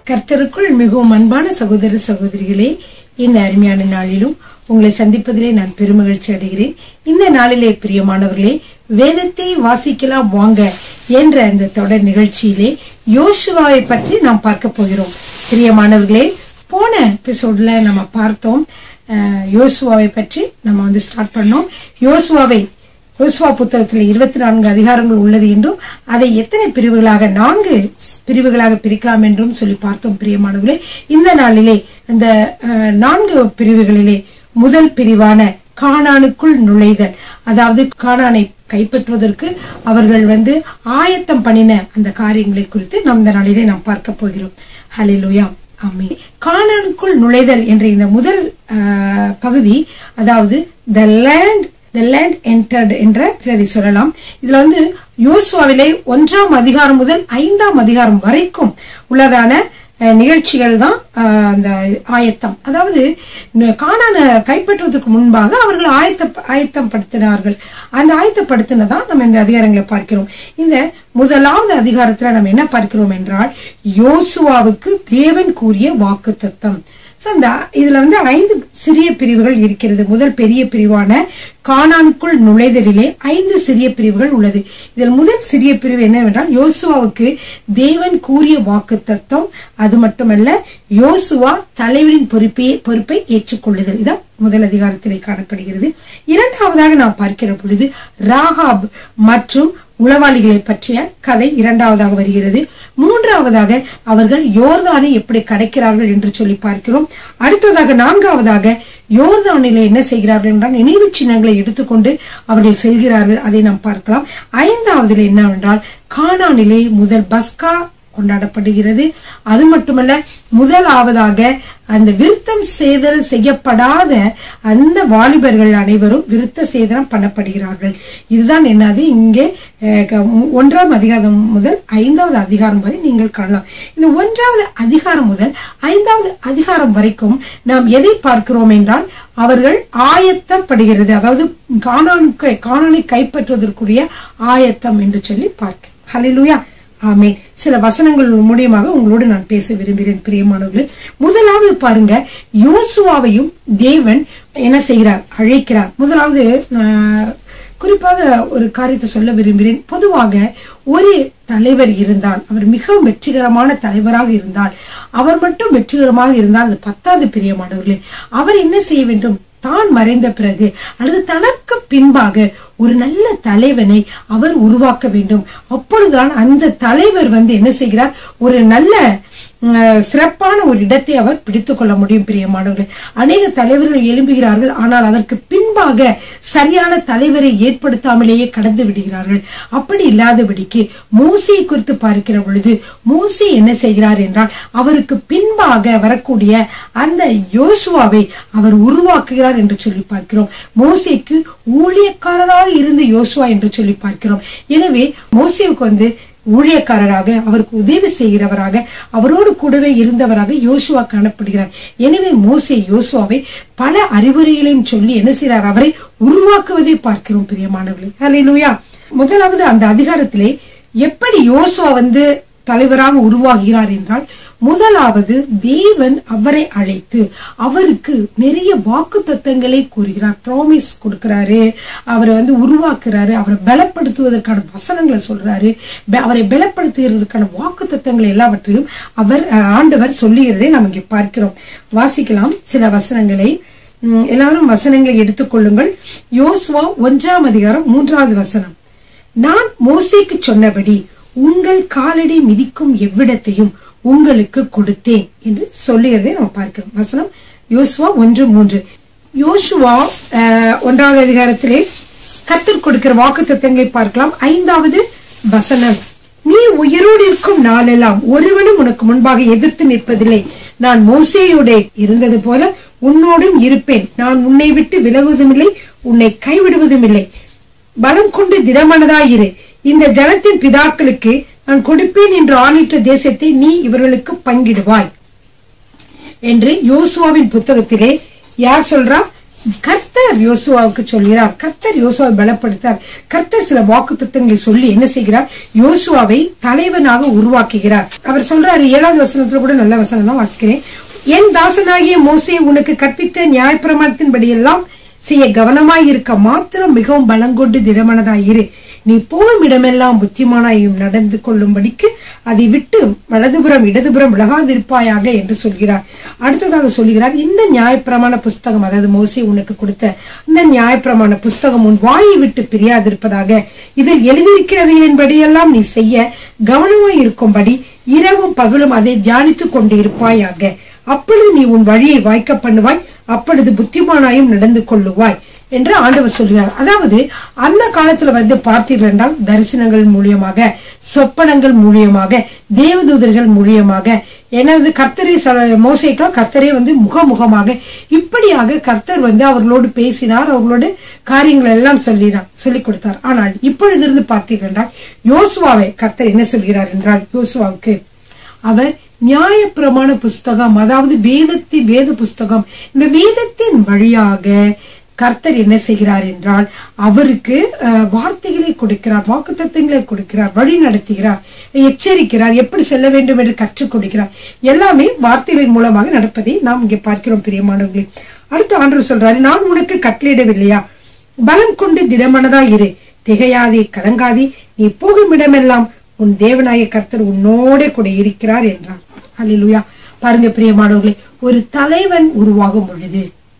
கர்த்தருக்குள் மிகவும் அன்பான சகோதர சகோதரிகளே இந்த அருமையான நாளிலும் உங்களை சந்திப்பதிலே நான் பெருமகிழ்ச்சி அடைகிறேன் இந்த நாளிலே பிரியமானவர்களே வேதத்தை வாசிக்கலாம் வாங்க என்ற இந்த தொடர் நிகழ்ச்சியிலே யோசுவாவை பற்றி நாம் பார்க்க போகிறோம் பிரியமானவர்களே போன எபிசோட்ல நம்ம பார்த்தோம் அஹ், யோசுவாவை பற்றி நம்ம வந்து ஸ்டார்ட் பண்ணோம் யோசுவாவை யோசுவா புத்தகத்தில் இருபத்தி நான்கு அதிகாரங்கள் உள்ளது என்றும் அதை எத்தனை பிரிவுகளாக நான்கு பிரிவுகளாக பிரிக்கலாம் என்றும் சொல்லி பார்த்தோம் பிரியமானவர்களே இந்த நாளிலே இந்த அஹ், நான்கு பிரிவுகளிலே முதல் பிரிவான கானானுக்குள் நுழைதல் அதாவது கானானை கைப்பற்றுவதற்கு அவர்கள் வந்து ஆயத்தம் பண்ணின அந்த காரியங்களை குறித்து நாம் இந்த நாளிலே நாம் பார்க்க போகிறோம் ஹalleluya ஆமென் கானானுக்குள் நுழைதல் என்ற இந்த முதல் அஹ், பகுதி அதாவது the land the land entered என்ற இதை சொல்லலாம் இதுல வந்து யோசுவாவிலே ஒன்றாம் அதிகாரம் முதல் ஐந்தாம் அதிகாரம் வரைக்கும் உள்ளதான அஹ், நிகழ்ச்சிகள் தான் அஹ், அந்த ஆயத்தம் அதாவது ந- கானான கைப்பற்றுவதற்கு முன்பாக அவர்கள் ஆயத்த ஆயத்தம் படுத்தினார்கள் அந்த ஆயத்தப்படுத்தினதான் நம்ம இந்த அதிகாரங்களை பார்க்கிறோம் இந்த முதலாவது அதிகாரத்துல நம்ம என்ன பார்க்கிறோம் என்றால் யோசுவாவுக்கு தேவன் கூறிய வாக்கு தத்தம் So, அந்த இதுல வந்து ஐந்து சிறிய பிரிவுகள் இருக்கிறது முதல் பெரிய பிரிவான கானானுக்குள் நுழைதலிலே ஐந்து சிறிய பிரிவுகள் உள்ளது இதில் முதல் சிறிய பிரிவு என்னவென்றால் யோசுவாவுக்கு தேவன் கூறிய வாக்கு தத்தம் அது மட்டுமல்ல யோசுவா தலைவரின் பொறுப்பை பொறுப்பை ஏற்றுக்கொள்ளுதல் இதான் முதல் அதிகாரத்திலே காணப்படுகிறது இரண்டாவதாக நாம் பார்க்கிற பொழுது ராகாப் மற்றும் உளவாளிகளை பற்றிய கதை இரண்டாவதாக வருகிறது மூன்றாவதாக அவர்கள் யோர்தானை எப்படி கடக்கிறார்கள் என்று சொல்லி பார்க்கிறோம் அடுத்ததாக நான்காவதாக யோர்தானிலே என்ன செய்கிறார்கள் என்றால் நினைவு சின்னங்களை எடுத்துக்கொண்டு அவர்கள் செல்கிறார்கள் அதை நாம் பார்க்கலாம் ஐந்தாவதுல என்னவென்றால் கானானிலே முதல் பஸ்கா கொண்டாடப்படுகிறது அது மட்டுமல்ல முதலாவதாக அந்த விருத்தம் சேதனம் செய்யப்படாத அந்த வாலிபர்கள் அனைவரும் விருத்த சேதனம் பண்ணப்படுகிறார்கள் இதுதான் என்னது இங்கே அஹ், க- ஒன்றாம் அதிகாரம் முதல் ஐந்தாவது அதிகாரம் வரை நீங்கள் காணலாம் இந்த ஒன்றாவது அதிகாரம் முதல் ஐந்தாவது அதிகாரம் வரைக்கும் நாம் எதை பார்க்கிறோம் என்றால் அவர்கள் ஆயத்தப்படுகிறது அதாவது காணானுக்கு காணானை கைப்பற்றுவதற்குரிய ஆயத்தம் என்று சொல்லி பார்க்க ஹalleluya ஆமென் சில வசனங்கள் மூலியமாக உங்களோடு நான் பேச விரும்புகிறேன் பிரியமானவர்களே முதலாவது பாருங்க யோசுவாவையும் தேவன் என்ன செய்கிறார் அழைக்கிறார் முதலாவது ஆஹ், குறிப்பாக ஒரு காரியத்தை சொல்ல விரும்புகிறேன் பொதுவாக ஒரு தலைவர் இருந்தால் அவர் மிகவும் வெற்றிகரமான தலைவராக இருந்தால் அவர் மட்டும் வெற்றிகரமாக இருந்தால் அது பத்தாவது பிரியமானவர்களே அவர் என்ன செய்ய வேண்டும் தான் மறைந்த பிறகு அல்லது தனக்கு பின்பாக ஒரு நல்ல தலைவனை அவர் உருவாக்க வேண்டும் அப்பொழுதுதான் அந்த தலைவர் வந்து என்ன செய்கிறார் ஒரு நல்ல உம், சிறப்பான ஒரு இடத்தை அவர் பிடித்துக் கொள்ள முடியும் பிரியமானவர்களே அநேக தலைவர்கள் எழும்புகிறார்கள் ஆனால் அதற்கு பின்பாக சரியான தலைவரை ஏற்படுத்தாமலேயே கடந்து விடுகிறார்கள் அப்படி இல்லாதபடிக்கு மோசையை குறித்து பார்க்கிற பொழுது மோசே என்ன செய்கிறார் என்றால் அவருக்கு பின்பாக வரக்கூடிய அந்த யோசுவாவை அவர் உருவாக்குகிறார் என்று சொல்லி பார்க்கிறோம் மோசேக்கு ஊழியக்காரராக இருந்த யோசுவா என்று சொல்லி பார்க்கிறோம் எனவே மோசேவுக்கு வந்து ஊழியக்காரராக அவருக்கு உதவி செய்கிறவராக அவரோடு கூடவே இருந்தவராக யோசுவா காணப்படுகிறார் எனவே மோசே யோசுவாவை பல அறிவுரைகளையும் சொல்லி என்ன செய்கிறார் அவரை உருவாக்குவதை பார்க்கிறோம் பிரியமானவர்களே ஹalleluya முதலாவது அந்த அதிகாரத்திலே எப்படி யோசுவா வந்து தலைவராக உருவாகிறார் என்றால் முதலாவது தேவன் அவரை அழைத்து அவருக்கு நிறைய வாக்கு தத்தங்களை கூறுகிறார் ப்ராமிஸ் கொடுக்கிறாரு அவரை வந்து உருவாக்குறாரு அவரை பலப்படுத்துவதற்கான வசனங்களை சொல்றாரு ப- அவரை பலப்படுத்துகிறதுக்கான வாக்கு தத்தங்களை எல்லாவற்றையும் அவர் அஹ், ஆண்டவர் சொல்லுகிறதை நாம் இங்கே பார்க்கிறோம் வாசிக்கலாம் சில வசனங்களை உம், எல்லாரும் வசனங்களை எடுத்துக்கொள்ளுங்கள் யோசுவா ஒன்றாம் அதிகாரம் மூன்றாவது வசனம் நான் மோசேக்கு சொன்னபடி உங்கள் காலடி மிதிக்கும் எவ்விடத்தையும் உங்களுக்கு கொடுத்தேன் என்று சொல்லுகிறதை நாம் பார்க்கிறோம் வசனம் யோசுவா ஒன்று மூன்று யோசுவா அஹ், ஒன்றாவது அதிகாரத்திலே கத்தர் கொடுக்கிற வாக்கு தத்தங்களை பார்க்கலாம் ஐந்தாவது வசனம் நீ உயிரோடு இருக்கும் நாளெல்லாம் ஒருவனும் உனக்கு முன்பாக எதிர்த்து நிற்பதில்லை நான் மோசேயோட இருந்தது போல உன்னோடும் இருப்பேன் நான் உன்னை விட்டு விலகுவதுமில்லை உன்னை கைவிடுவதும் இல்லை பலம் கொண்டு திடமனதாயிரு இந்த ஜனத்தின் பிதாக்களுக்கு நான் கொடுப்பேன் என்று ஆணிட்ட தேசத்தை நீ இவர்களுக்கு பங்கிடுவாய் என்று யோசுவாவின் புத்தகத்திலே யார் சொல்றா கர்த்தர் யோசுவாவுக்கு சொல்கிறார் கர்த்தர் யோசுவாவை பலப்படுத்தார் கர்த்தர் சில வாக்கு சொல்லி என்ன செய்கிறார் யோசுவாவை தலைவனாக உருவாக்குகிறார் அவர் சொல்றாரு ஏழாவது வசனத்துல கூட நல்ல வசனம் தான் வாசிக்கிறேன் என் தாசனாகிய மோசே உனக்கு கற்பித்த நியாயப்பிரமாணத்தின்படி எல்லாம் செய்ய கவனமாய் இருக்க மாத்திரம் மிகவும் பலங்கொண்டு திடமனதாயிரு நீ போகும் இடமெல்லாம் புத்திமானாயும் நடந்து கொள்ளும்படிக்கு அதை விட்டு வலதுபுறம் இடதுபுறம் விலகாதிருப்பாயாக என்று சொல்கிறார் அடுத்ததாக சொல்கிறார் இந்த நியாயப்பிரமாண புஸ்தகம் அதாவது மோசி உனக்கு கொடுத்த இந்த நியாயப்பிரமாண புஸ்தகம் உன் வாயை விட்டு பிரியாதிருப்பதாக இதில் எழுதியிருக்கிறவைகளின்படியெல்லாம் நீ செய்ய கவனமாய் இருக்கும்படி இரவும் பகலும் அதை தியானித்துக் கொண்டு இருப்பாயாக அப்பொழுது நீ உன் வழியை வாய்க்க பண்ணுவாய் அப்பொழுது புத்திமானாயும் நடந்து கொள்ளுவாய் என்று ஆண்டவர் சொல்கிறார் அதாவது அந்த காலத்துல வந்து பார்த்தீர்கள் என்றால் தரிசனங்கள் மூலியமாக சொப்பனங்கள் மூலியமாக தேவதூதர்கள் மூலியமாக எனது கர்த்தரை மோசைக்கெல்லாம் கர்த்தரே வந்து முகமுகமாக இப்படியாக கர்த்தர் வந்து அவர்களோடு பேசினார் அவர்களோடு காரியங்கள் எல்லாம் சொல்லினார் சொல்லிக் கொடுத்தார் ஆனால் இப்பொழுது இருந்து பார்த்தீர்கள் என்றால் யோசுவாவை கர்த்தர் என்ன சொல்கிறார் என்றால் யோசுவாவுக்கு அவர் நியாயப்பிரமாண புஸ்தகம் அதாவது வேதத்தின் வேத புஸ்தகம் இந்த வேதத்தின் வழியாக கர்த்தர் என்ன செய்கிறார் என்றால் அவருக்கு வார்த்தைகளை கொடுக்கிறார் வாக்கு தத்துவங்களை கொடுக்கிறார் வழி நடத்துகிறார் எச்சரிக்கிறார் எப்படி செல்ல வேண்டும் என்று கற்றுக் கொடுக்கிறார் எல்லாமே வார்த்தைகளின் மூலமாக நடப்பதை நாம் இங்கே பார்க்கிறோம் பிரியமானவர்களே அடுத்த ஆண்டு சொல்றாரு நான் உனக்கு கட்டளையிடவில்லையா பலம் கொண்டு திடமனதா இரு திகையாதே கலங்காதே நீ போகும் இடமெல்லாம் உன் தேவனாய கர்த்தர் உன்னோட கூட இருக்கிறார் என்றார் அல்லா பாருங்க பிரியமானவர்களே ஒரு தலைவன் உருவாகும் பொழுது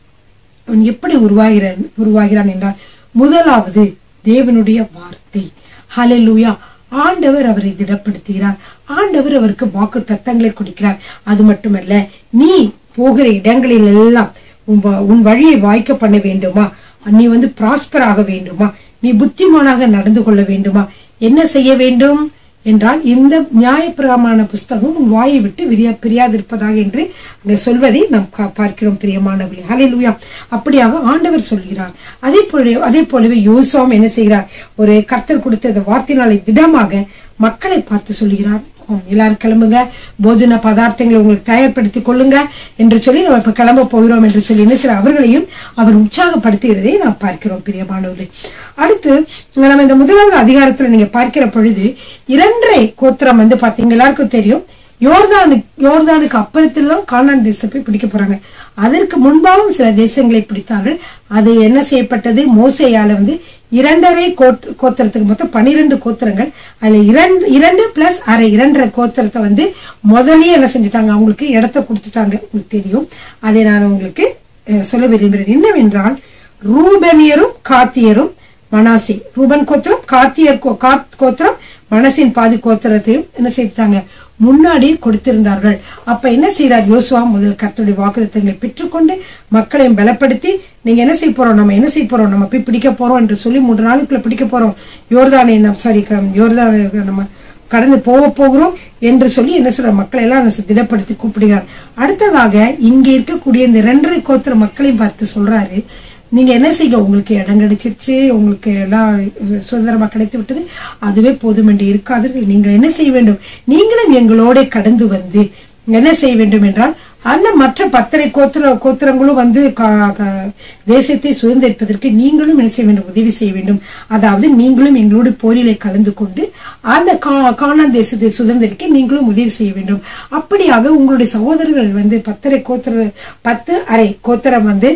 அவன் எப்படி உருவாகிறான் உருவாகிறான் என்றால் முதலாவது தேவனுடைய வார்த்தை ஹலெலுயா ஆண்டவர் அவரை திடப்படுத்துகிறார் ஆண்டவர் அவருக்கு வாக்கு தத்தங்களை கொடுக்கிறார் அது மட்டுமல்ல நீ போகிற இடங்களில் எல்லாம் உன் வழியை வாய்க்க பண்ண வேண்டுமா நீ வந்து பிராஸ்பர் ஆக வேண்டுமா நீ புத்திமானாக நடந்து கொள்ள வேண்டுமா என்ன செய்ய வேண்டும் என்றால் இந்த நியாயப்பிரமான புஸ்தகம் உன் வாயை விட்டு விரியா பிரியாதிருப்பதாக என்று அங்கே சொல்வதை நாம் பார்க்கிறோம் பிரியமானவர்களே ஹலே லூயா அப்படியாக ஆண்டவர் சொல்கிறார் அதே போல அதே போலவே யோசுவாம் என்ன செய்கிறார் ஒரு கர்த்தர் கொடுத்த இந்த வார்த்தையினாலே திடமாக மக்களை பார்த்து சொல்கிறார் எல்லாரும் கிளம்புங்க போஜன பதார்த்தங்களை உங்களுக்கு தயார்படுத்தி கொள்ளுங்க என்று சொல்லி நம்ம இப்ப கிளம்ப போகிறோம் என்று சொல்லி என்ன செய்ய அவர்களையும் அவர் உற்சாகப்படுத்துகிறதை நாம் பார்க்கிறோம் பிரியமானவர்களே அடுத்து நம்ம இந்த முதலாவது அதிகாரத்துல நீங்க பார்க்கிற பொழுது இரண்டரை கோத்திரம் வந்து பாத்தீங்க எல்லாருக்கும் தெரியும் யோர்தானு யோர்தானுக்கு அப்புறத்தில் தான் கானான் தேசத்தை பிடிக்க போறாங்க அதற்கு முன்பாகவும் சில தேசங்களை பிடித்தார்கள் அது என்ன செய்யப்பட்டது மோசையால வந்து இரண்டரை கோத்திரத்துக்கு மொத்தம் பனிரெண்டு கோத்திரங்கள் அதுல இரண்டு இரண்டு பிளஸ் அரை இரண்டரை கோத்திரத்தை வந்து முதலே என்ன செஞ்சுட்டாங்க அவங்களுக்கு இடத்த கொடுத்துட்டாங்க உங்களுக்கு தெரியும் அதை நான் உங்களுக்கு சொல்ல விரும்புகிறேன் என்னவென்றால் ரூபனியரும் காத்தியரும் மனாசி ரூபன் கோத்திரம் காத்தியர் கோத்திரம் மனசின் பாதி கோத்திரத்தையும் என்ன செய்தாங்க முன்னாடியே கொடுத்திருந்தார்கள் அப்ப என்ன செய்யறார் யோசுவா முதல் கர்த்தருடைய வாக்குத்தங்களை பெற்றுக்கொண்டு மக்களையும் பலப்படுத்தி நீங்க என்ன செய்ய போறோம் நம்ம என்ன செய்ய போறோம் நம்ம போய் பிடிக்க போறோம் என்று சொல்லி மூன்று நாளுக்குள்ள பிடிக்க போறோம் யோர்தானை நம்ம சாரி யோர்தானை நம்ம கடந்து போக போகிறோம் என்று சொல்லி என்ன சொல்ற மக்களை எல்லாம் திடப்படுத்தி கூப்பிடுகிறார் அடுத்ததாக இங்க இருக்கக்கூடிய இந்த இரண்டரை கோத்திர மக்களையும் பார்த்து சொல்றாரு நீங்க என்ன செய்ய உங்களுக்கு இடம் கிடைச்சிருச்சு உங்களுக்கு எல்லாம் சுதந்திரமா கிடைத்து விட்டது அதுவே போதும் என்று இருக்காதீர்கள் நீங்கள் என்ன செய்ய வேண்டும் நீங்களும் எங்களோட கடந்து வந்து என்ன செய்ய வேண்டும் என்றால் அந்த மற்ற பத்தரை கோத்திர கோத்திரங்களும் வந்து தேசத்தை சுதந்திரிப்பதற்கு நீங்களும் என்ன செய்ய வேண்டும் உதவி செய்ய வேண்டும் அதாவது நீங்களும் எங்களோடு போரிலே கலந்து கொண்டு அந்த காணான் தேசத்தை சுதந்திரிக்க நீங்களும் உதவி செய்ய வேண்டும் அப்படியாக உங்களுடைய சகோதரர்கள் வந்து பத்தரை கோத்திர பத்து அரை கோத்திரம் வந்து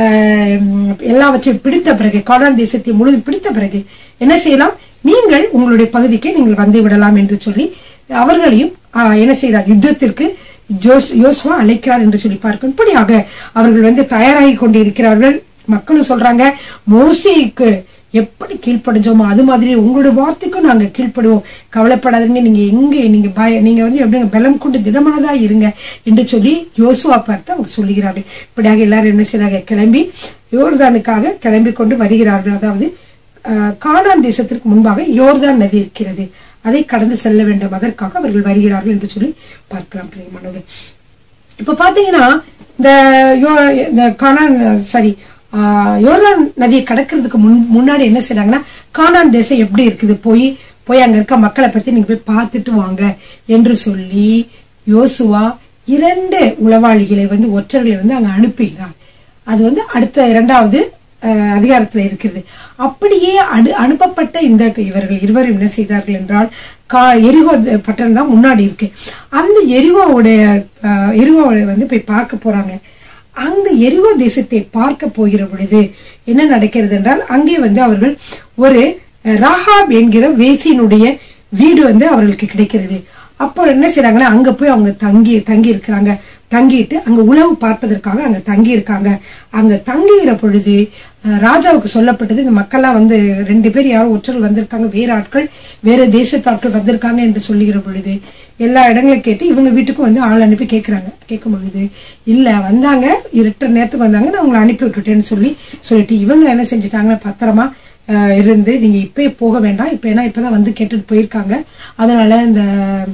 எல்லாவற்றையும் பிடித்த பிறகு காணான் தேசத்தை முழுது பிடித்த பிறகு என்ன செய்யலாம் நீங்கள் உங்களுடைய பகுதிக்கு நீங்கள் வந்து விடலாம் என்று சொல்லி அவர்களையும் என்ன செய்யறார் யுத்தத்திற்கு ஜோஸ் யோசுவா அழைக்கிறார் என்று சொல்லி பார்க்கும் இப்படியாக அவர்கள் வந்து தயாராகி கொண்டு இருக்கிறார்கள் மக்களும் சொல்றாங்க மோசைக்கு எப்படி கீழ்ப்படிஞ்சோமோ அது மாதிரி உங்களுடைய வார்த்தைக்கும் நாங்க கீழ்ப்படுவோம் கவலைப்படாதீங்க நீங்க எங்க நீங்க பய நீங்க வந்து எப்படி பலம் கொண்டு திடமானதா இருங்க என்று சொல்லி யோசுவா பார்த்து அவங்க சொல்லுகிறார்கள் இப்படியாக எல்லாரும் என்ன செய்யறாங்க கிளம்பி யோர்தானுக்காக கிளம்பி கொண்டு வருகிறார்கள் அதாவது கானான் தேசத்திற்கு முன்பாக யோர்தான் நதி இருக்கிறது அதை கடந்து செல்ல வேண்டும் அதற்காக அவர்கள் வருகிறார்கள் என்று சொல்லி பார்க்கலாம் பிரியமானவர்கள் இப்ப பாத்தீங்கன்னா இந்த இந்த கானான் சாரி யோர்தான் நதியை கடக்கிறதுக்கு முன் முன்னாடி என்ன செய்றாங்கன்னா கானான் தேசம் எப்படி இருக்குது போய் போய் அங்க இருக்க மக்களை பத்தி நீங்க போய் பார்த்துட்டு வாங்க என்று சொல்லி யோசுவா இரண்டு உளவாளிகளை வந்து ஒற்றர்களை வந்து அங்க அனுப்புகிறார் அது வந்து அடுத்த இரண்டாவது அஹ், அதிகாரத்துல இருக்கிறது அப்படியே அனு அனுப்பப்பட்ட இந்த இவர்கள் இருவரும் என்ன செய்தார்கள் என்றால் கா எரிகோ பட்டணம் தான் முன்னாடி இருக்கு அந்த எரிகோவுடைய அஹ், எரிகோவை வந்து போய் பார்க்க போறாங்க அந்த எரிகோ தேசத்தை பார்க்க போகிற பொழுது என்ன நடக்கிறது என்றால் அங்கே வந்து அவர்கள் ஒரு அஹ், ராகாப் என்கிற வேசியினுடைய வீடு வந்து அவர்களுக்கு கிடைக்கிறது அப்போ என்ன செய்றாங்கன்னா அங்க போய் அவங்க தங்கி தங்கி இருக்கிறாங்க தங்கிட்டு அங்க உணவு பார்ப்பதற்காக அங்க தங்கி இருக்காங்க அங்க தங்குகிற பொழுது அஹ், ராஜாவுக்கு சொல்லப்பட்டது இந்த மக்கள்லாம் வந்து ரெண்டு பேர் யாரோ ஒற்றர்கள் வந்திருக்காங்க வேற ஆட்கள் வேற தேசத்து ஆட்கள் வந்திருக்காங்க என்று சொல்லுகிற பொழுது எல்லா இடங்களும் கேட்டு இவங்க வீட்டுக்கும் வந்து ஆள் அனுப்பி கேட்கறாங்க கேட்கும் பொழுது இல்ல வந்தாங்க இருட்டுற நேரத்துக்கு வந்தாங்க நான் உங்களை அனுப்பி விட்டுட்டேன்னு சொல்லி சொல்லிட்டு இவங்க என்ன செஞ்சுட்டாங்க பத்திரமா அஹ், இருந்து நீங்க இப்பயே போக வேண்டாம் இப்ப ஏன்னா இப்பதான் வந்து கேட்டுட்டு போயிருக்காங்க அதனால இந்த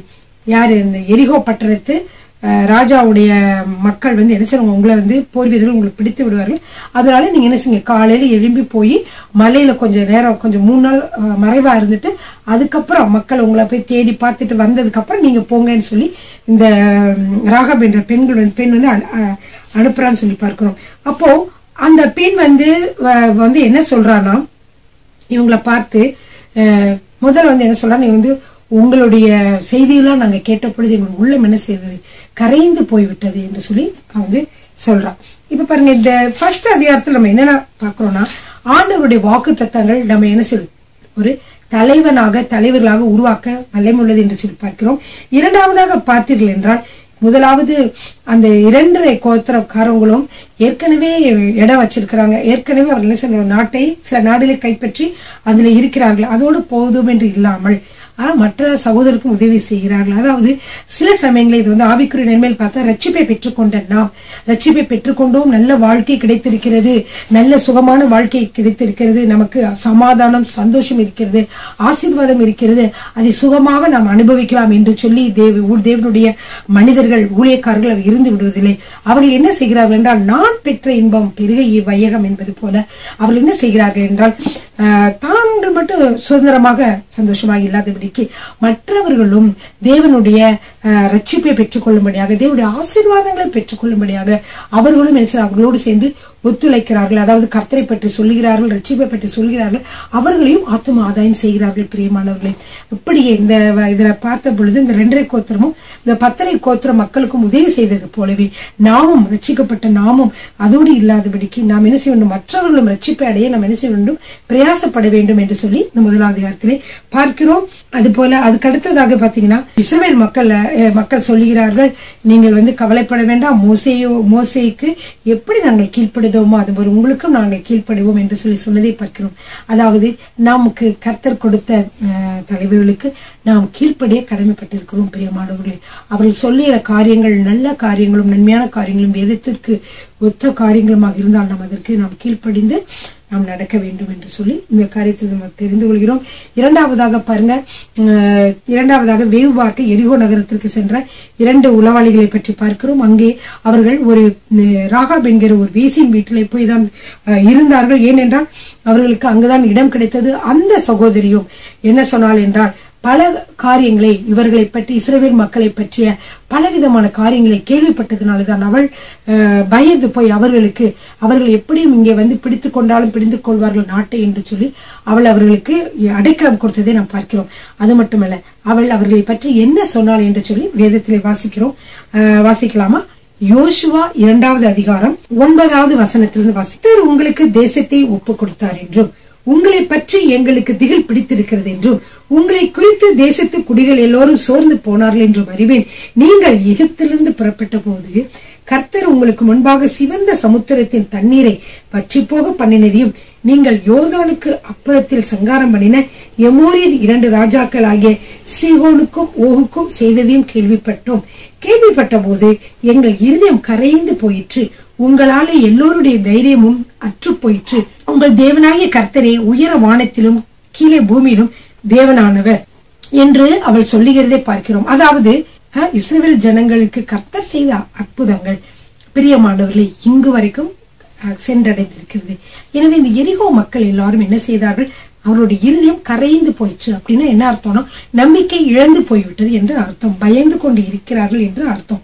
யாரு இந்த எரிகோ பட்டணத்து அஹ், ராஜாவுடைய மக்கள் வந்து என்ன செய்வாங்க உங்களை வந்து போர் வீரர்கள் உங்களுக்கு பிடித்து விடுவார்கள் அதனால நீங்க என்ன செய்யுங்க காலையில எழும்பி போய் மலையில கொஞ்சம் நேரம் கொஞ்சம் மூணு நாள் அஹ், மறைவா இருந்துட்டு அதுக்கப்புறம் மக்கள் உங்களை போய் தேடி பார்த்துட்டு வந்ததுக்கு அப்புறம் நீங்க போங்கன்னு சொல்லி இந்த உம், ராகப் என்ற பெண்கள் வந்து பெண் வந்து அனு- அஹ், அனுப்புறான்னு சொல்லி பார்க்கிறோம் அப்போ அந்த பெண் வந்து வ- வந்து என்ன சொல்றான்னா இவங்களை பார்த்து அஹ், முதல்ல வந்து என்ன சொல்றா நீ வந்து உங்களுடைய செய்தியெல்லாம் நாங்க கேட்ட பொழுது எங்களுக்கு உள்ளம் என்ன செய்தது கரைந்து போய்விட்டது என்று சொல்லி அவன் வந்து சொல்றான் இப்ப பாருங்க இந்த ஃபர்ஸ்ட் அதிகாரத்துல நம்ம என்னென்ன பாக்குறோம்னா ஆண்டவருடைய வாக்கு தத்தங்கள் நம்ம என்ன செய்வது ஒரு தலைவனாக தலைவர்களாக உருவாக்க வல்லமுள்ளது என்று சொல்லி பார்க்கிறோம் இரண்டாவதாக பார்த்தீர்கள் என்றால் முதலாவது அந்த இரண்டரை கோத்திரக்காரங்களும் ஏற்கனவே இடம் வச்சிருக்கிறாங்க ஏற்கனவே அவர்கள் என்ன செய்யணும் நாட்டை சில நாடுகளை கைப்பற்றி அதுல இருக்கிறார்கள் அதோடு போதும் என்று இல்லாமல் ஆ, மற்ற சகோதரருக்கும் உதவி செய்கிறார்கள் அதாவது சில சமயங்களில் இது வந்து ஆவிக்குரிய நன்மையில் பார்த்தா ரட்சிப்பை பெற்றுக்கொண்ட நாம் ரட்சிப்பை பெற்றுக்கொண்டோம் நல்ல வாழ்க்கை கிடைத்திருக்கிறது நல்ல சுகமான வாழ்க்கை கிடைத்திருக்கிறது நமக்கு சமாதானம் சந்தோஷம் இருக்கிறது ஆசீர்வாதம் இருக்கிறது அதை சுகமாக நாம் அனுபவிக்கலாம் என்று சொல்லி தேவ ஊ- தேவனுடைய மனிதர்கள் ஊழியக்காரர்கள் அவர் இருந்து விடுவதில்லை அவர்கள் என்ன செய்கிறார்கள் என்றால் நான் பெற்ற இன்பம் பெருக வையகம் என்பது போல அவர்கள் என்ன செய்கிறார்கள் என்றால் ஆஹ், தாங்கள் மட்டும் சுதந்திரமாக சந்தோஷமாக இல்லாதபடிக்கு மற்றவர்களும் தேவனுடைய ஆஹ், ரட்சிப்பை பெற்றுக்கொள்ளும்படியாக தேவனுடைய ஆசீர்வாதங்களை பெற்றுக்கொள்ளும்படியாக அவர்களும் என்ன செய்றார்கள்? அவர்களோடு சேர்ந்து ஒத்துழைக்கிறார்கள் அதாவது கர்த்தரை பற்றி சொல்லுகிறார்கள் ரட்சிப்பை பற்றி சொல்கிறார்கள் அவர்களையும் ஆத்தும ஆதாயம் செய்கிறார்கள் பிரியமானவர்களே இப்படியே இந்த வ- இதுல பார்த்த பொழுது இந்த ரெண்டரை கோத்திரமும் இந்த பத்தரை கோத்திர மக்களுக்கும் உதவி செய்தது போலவே நாமும் ரட்சிக்கப்பட்ட நாமும் அதோடு இல்லாதபடிக்கு நாம் என்ன செய்ய வேண்டும் மற்றவர்களும் ரட்சிப்பை அடைய நாம் என்ன செய்ய வேண்டும் பிரயாசப்பட வேண்டும் என்று சொல்லி இந்த முதலாவது அதிகாரத்திலே பார்க்கிறோம் அது போல அதுக்கு அடுத்ததாக பாத்தீங்கன்னா இஸ்ரவேல் மக்கள் அஹ், மக்கள் சொல்லுகிறார்கள் நீங்கள் வந்து கவலைப்பட வேண்டாம் மோசேயோ மோசேக்கு எப்படி நாங்கள் கீழ்ப்படுதோமோ அதுபோல் உங்களுக்கும் நாங்கள் கீழ்ப்படுவோம் என்று சொல்லி சொன்னதை பார்க்கிறோம் அதாவது நமக்கு கர்த்தர் கொடுத்த அஹ், தலைவர்களுக்கு நாம் கீழ்ப்படிய கடமைப்பட்டிருக்கிறோம் பிரியமானவர்களே அவர்கள் சொல்லுகிற காரியங்கள் நல்ல காரியங்களும் நன்மையான காரியங்களும் வேதத்திற்கு ஒத்த காரியங்களுமாக இருந்தால் நாம் அதற்கு நாம் கீழ்ப்படிந்து நாம் நடக்க வேண்டும் என்று சொல்லி இந்த காரியத்தில் நம்ம தெரிந்து கொள்கிறோம் இரண்டாவதாக பாருங்க அஹ், இரண்டாவதாக வேவு பார்க்க எரிகோ நகரத்திற்கு சென்ற இரண்டு உளவாளிகளை பற்றி பார்க்கிறோம் அங்கே அவர்கள் ஒரு அஹ், ராகாப் என்கிற ஒரு வேசியின் வீட்டிலே போய் தான் அஹ், இருந்தார்கள் ஏனென்றால் அவர்களுக்கு அங்குதான் இடம் கிடைத்தது அந்த சகோதரியும் என்ன சொன்னாள் என்றால் பல காரியங்களை இவர்களை பற்றி இஸ்ரவேல் மக்களை பற்றிய பலவிதமான காரியங்களை கேள்விப்பட்டதுனாலதான் அவள் அஹ், பயந்து போய் அவர்களுக்கு அவர்கள் எப்படியும் இங்கே வந்து பிடித்துக் கொண்டாலும் பிடித்துக் கொள்வார்கள் நாட்டை என்று சொல்லி அவள் அவர்களுக்கு அடைக்கலம் கொடுத்ததை நாம் பார்க்கிறோம் அது மட்டுமல்ல அவள் அவர்களை பற்றி என்ன சொன்னாள் என்று சொல்லி வேதத்திலே வாசிக்கிறோம் அஹ், வாசிக்கலாமா யோசுவா இரண்டாவது அதிகாரம் ஒன்பதாவது வசனத்திலிருந்து வாசித்தர் உங்களுக்கு தேசத்தை ஒப்பு கொடுத்தார் என்றும் உங்களை பற்றி எங்களுக்கு திகில் பிடித்திருக்கிறது என்றும் உங்களை குறித்து தேசத்து குடிகள் எல்லோரும் சோர்ந்து போனார்கள் என்றும் அறிவேன் நீங்கள் எகிப்திலிருந்து புறப்பட்ட போது கர்த்தர் உங்களுக்கு முன்பாக சிவந்த சமுத்திரத்தின் தண்ணீரை பற்றி போக பண்ணினதையும் நீங்கள் யோர்தானுக்கு அப்புறத்தில் சங்காரம் பண்ணின எமோரியின் இரண்டு ராஜாக்கள் ஆகிய சீகோனுக்கும் ஓகுக்கும் செய்ததையும் கேள்விப்பட்டோம் கேள்விப்பட்ட போது எங்கள் இருதயம் கரைந்து போயிற்று உங்களாலே எல்லோருடைய தைரியமும் அற்று போயிற்று உங்கள் தேவனாகிய கர்த்தரே உயர வானத்திலும் கீழே பூமியிலும் தேவனானவர் என்று அவள் சொல்லுகிறதை பார்க்கிறோம் அதாவது அஹ், இஸ்ரவேல் ஜனங்களுக்கு கர்த்தர் செய்த அற்புதங்கள் பிரியமானவர்களை இங்கு வரைக்கும் அஹ், சென்றடைந்திருக்கிறது எனவே இந்த எரிகோ மக்கள் எல்லாரும் என்ன செய்தார்கள் அவருடைய இருதயம் கரைந்து போயிற்று அப்படின்னா என்ன அர்த்தம்னா நம்பிக்கை இழந்து போய்விட்டது என்று அர்த்தம் பயந்து கொண்டு இருக்கிறார்கள் என்று அர்த்தம்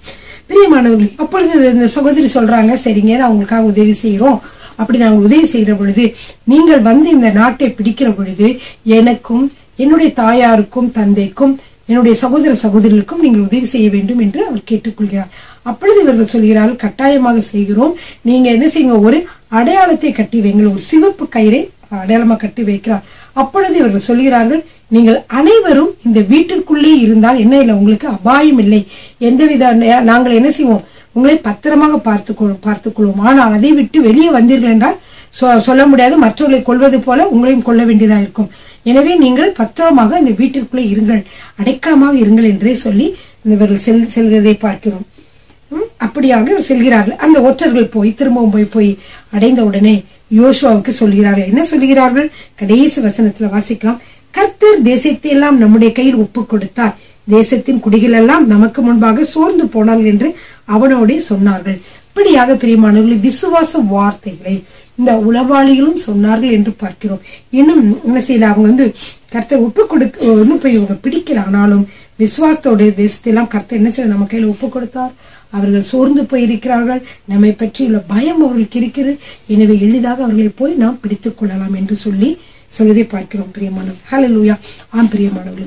பிரியமானவர்களே அப்பொழுது இந்த சகோதரி சொல்றாங்க சரிங்க நான் உங்களுக்காக உதவி செய்யறோம் அப்படி நாங்கள் உதவி செய்கிற பொழுது நீங்கள் வந்து இந்த நாட்டை பிடிக்கிற பொழுது எனக்கும் என்னுடைய தாயாருக்கும் தந்தைக்கும் என்னுடைய சகோதர சகோதரிகளுக்கும் நீங்கள் உதவி செய்ய வேண்டும் என்று அவர் கேட்டுக்கொள்கிறார் அப்பொழுது இவர்கள் சொல்கிறார்கள் கட்டாயமாக செய்கிறோம் நீங்க என்ன செய்யுங்க ஒரு அடையாளத்தை கட்டி வைங்கள் ஒரு சிவப்பு கயிறை அடையாளமா கட்டி வைக்கிறார் அப்பொழுது இவர்கள் சொல்கிறார்கள் நீங்கள் அனைவரும் இந்த வீட்டிற்குள்ளே இருந்தால் என்ன இல்லை உங்களுக்கு அபாயம் இல்லை எந்தவித நாங்கள் என்ன செய்வோம் உங்களை பத்திரமாக பார்த்துக்கொள் பார்த்துக்கொள்வோம் ஆனால் அதை விட்டு வெளியே வந்தீர்கள் என்றால் சொ- சொல்ல முடியாது மற்றவர்களை கொள்வது போல உங்களையும் கொள்ள வேண்டியதா இருக்கும் எனவே நீங்கள் பத்திரமாக இந்த வீட்டிற்குள்ளே இருங்கள் அடைக்கலமாக இருங்கள் என்றே சொல்லி இவர்கள் செல் செல்வதை பார்க்கிறோம் ம், அப்படியாக இவர் செல்கிறார்கள் அந்த ஒற்றர்கள் போய் திரும்பவும் போய் போய் அடைந்த உடனே யோசுவாவுக்கு சொல்கிறார்கள் என்ன சொல்கிறார்கள் கடைசி வசனத்துல வாசிக்கலாம் கர்த்தர் தேசத்தை எல்லாம் நம்முடைய கையில் ஒப்பு கொடுத்தார் தேசத்தின் குடிகள் எல்லாம் நமக்கு முன்பாக சோர்ந்து போனார்கள் என்று அவனோடே சொன்னார்கள் இப்படியாக பிரியமானவர்களை விசுவாச வார்த்தைகளை இந்த உளவாளிகளும் சொன்னார்கள் என்று பார்க்கிறோம் இன்னும் என்ன செய்யல அவங்க வந்து கர்த்தர் ஒப்பு கொடுக்க ஒன்னும் போய் இவங்க பிடிக்கல ஆனாலும் விசுவாசத்தோட தேசத்தையெல்லாம் கர்த்தர் என்ன செய்ய நம்ம கையில ஒப்பு கொடுத்தார் அவர்கள் சோர்ந்து போயிருக்கிறார்கள் நம்மை பற்றியுள்ள பயம் அவர்களுக்கு இருக்கிறது எனவே எளிதாக அவர்களை போய் நாம் பிடித்துக் கொள்ளலாம் என்று சொல்லி சொல்வதை பார்க்கிறோம் பிரியமானவர் ஹalleluya ஆம் பிரியமானவர்களே